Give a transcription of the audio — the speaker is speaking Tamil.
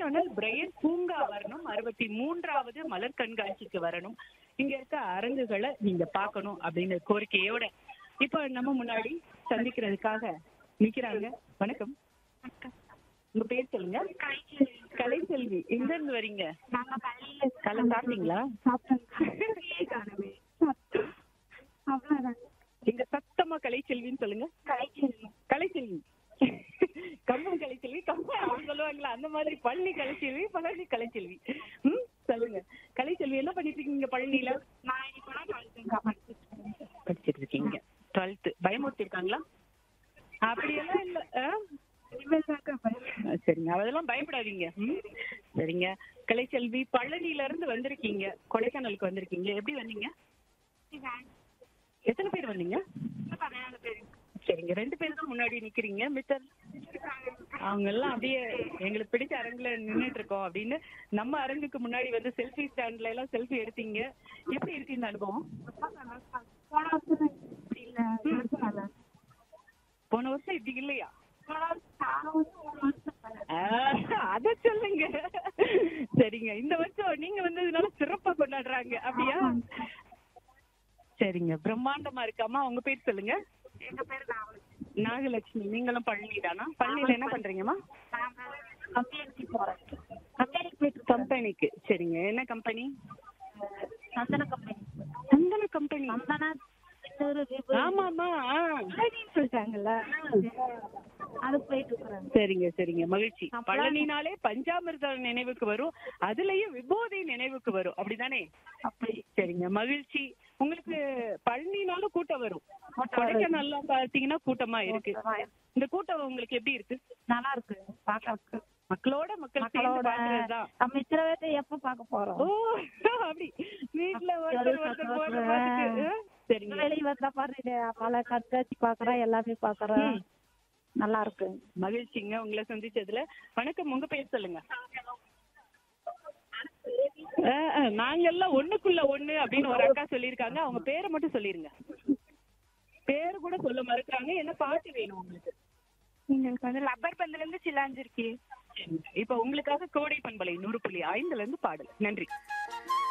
கொடைக்கானல் பிரையன் பூங்கா வரணும் அறுபத்தி மூன்றாவது மலர் கண்காட்சிக்கு வரணும் இங்க இருக்க அரங்குகளை நீங்க பார்க்கணும் அப்படின்னு கோரிக்கையோட இப்ப நம்ம முன்னாடி சந்திக்கிறதுக்காக நிக்கிறாங்க வணக்கம் உங்க பேர் சொல்லுங்க கலைசெல்வி எங்க இருந்து வரீங்க நாங்க பள்ளியில கலை சாப்பிட்டீங்களா சாப்பிட்டோம் அவ்வளவுதான் எங்க சத்தமா கலைச்செல்வின்னு சொல்லுங்க கலைச்செல்வி கலைச்செல்வி கம்பம் கலைச்செல்வி கம்பம் அவங்க சொல்லுவாங்களா அந்த மாதிரி பள்ளி கலைச்செல்வி பழனி கலைச்செல்வி ம் சொல்லுங்க கலைச்செல்வி என்ன பண்ணிட்டு இருக்கீங்க பழனியில நான் இன்னைக்கு கூட படிச்சிருக்கேன் படிச்சிருக்கேன் படிச்சிட்டு இருக்கீங்க டுவெல்த் பயமுறுத்தி இருக்காங்களா அப்படியெல்லாம் இல்ல ஆ? இனிமேல் தாங்க பயம். ஆ, சரிங்க அதெல்லாம் பயப்படாதீங்க ம்? சரிங்க கலைச்செல்வி பழனியில இருந்து வந்திருக்கீங்க கொடைக்கானலுக்கு வந்திருக்கீங்க எப்படி வந்தீங்க எத்தனை பேர் வந்தீங்க இன்னும் பதினாலு பேரு. சரிங்க ரெண்டு பேர் தான் முன்னாடி நிக்கிறீங்க மித்தர் அவங்க எல்லாம் அப்படியே எங்களுக்கு பிடிச்ச அரங்குல நின்னுட்டு இருக்கோம் அப்படின்னு நம்ம அரங்குக்கு முன்னாடி வந்து செல்ஃபி ஸ்டாண்ட்ல எல்லாம் செல்ஃபி எடுத்தீங்க எப்படி இருக்கு இந்த அனுபவம் போன வருஷம் இப்படி இல்ல இந்த வருஷம் நல்லா இருக்கு. போன வருஷம் இப்படி இல்லையா போன வருஷம் நாலு வருஷம் மூணு வருஷம் நல்லா இருக்கு. ஆ, அத சொல்லுங்க சரிங்க இந்த வருஷம் நீங்க வந்ததுனால சிறப்பா கொண்டாடுறாங்க அப்படியா சரிங்க பிரம்மாண்டமா இருக்காமா உங்க பேர் சொல்லுங்க எங்க பேரு நாவல் நாகலட்சுமி நீங்களும் பழனி தானா பழனியில என்ன பண்றீங்கம்மா நாங்க கம்பெனிக்கு போறோம் கம்பெனிக்கு போயிட்டு இருக்கோம். கம்பெனிக்கு சரிங்க என்ன கம்பெனி சந்தன கம்பெனி சந்தன கம்பெனி சந்தனா இன்னொரு விபூதி. ஆமாமா ஆ. விபூதின்னு சொல்லிட்டாங்கல்ல அது போயிட்டு இருக்கிறாங்க சரிங்க சரிங்க மகிழ்ச்சி பழனினாலே பஞ்சாமிர்த நினைவுக்கு வரும் அதுலயும் விபூதி நினைவுக்கு வரும் அப்படிதானே அப்படி சரிங்க மகிழ்ச்சி உங்களுக்கு பழனினாலும் கூட்டம் வரும் கொடைக்கானல்ல பாத்தீங்கன்னா கூட்டமா இருக்கு இந்த கூட்டம் உங்களுக்கு எப்படி இருக்கு நல்லா இருக்கு பாக்க மக்களோட மக்கள் சேர்ந்து மக்களோட பார்க்கறதுதான். நம்ம இத்தனை பேர்த்த எப்ப பாக்க போறோம் ஓ அப்படி வீட்டுல ஒருத்தர் ஒருத்தர் போறத பார்த்துட்டு, ஆ, சரிங்க வெளியே வந்தா பாருங்க பல கண்காட்சி பாக்குறோம் எல்லாமே பாக்குறோம் ம். நல்லா இருக்கு மகிழ்ச்சிங்க உங்களை சந்திச்சதுல வணக்கம் உங்க பேர் சொல்லுங்க ஆ, ஆ, நாங்க எல்லாம் ஒண்ணுக்குள்ள ஒண்ணு அப்படின்னு ஒரு அக்கா சொல்லியிருக்காங்க அவங்க பேரை மட்டும் சொல்லிருங்க பேரு கூட சொல்ல மறுக்கிறாங்க என்ன பாட்டு வேணும் உங்களுக்கு எங்களுக்கு வந்து லப்பர் பந்துல இருந்து சிலாஞ்சிருக்கு இப்ப உங்களுக்காக கோடை பண்பலை நூறு புள்ளி ஐந்துல இருந்து பாடல் நன்றி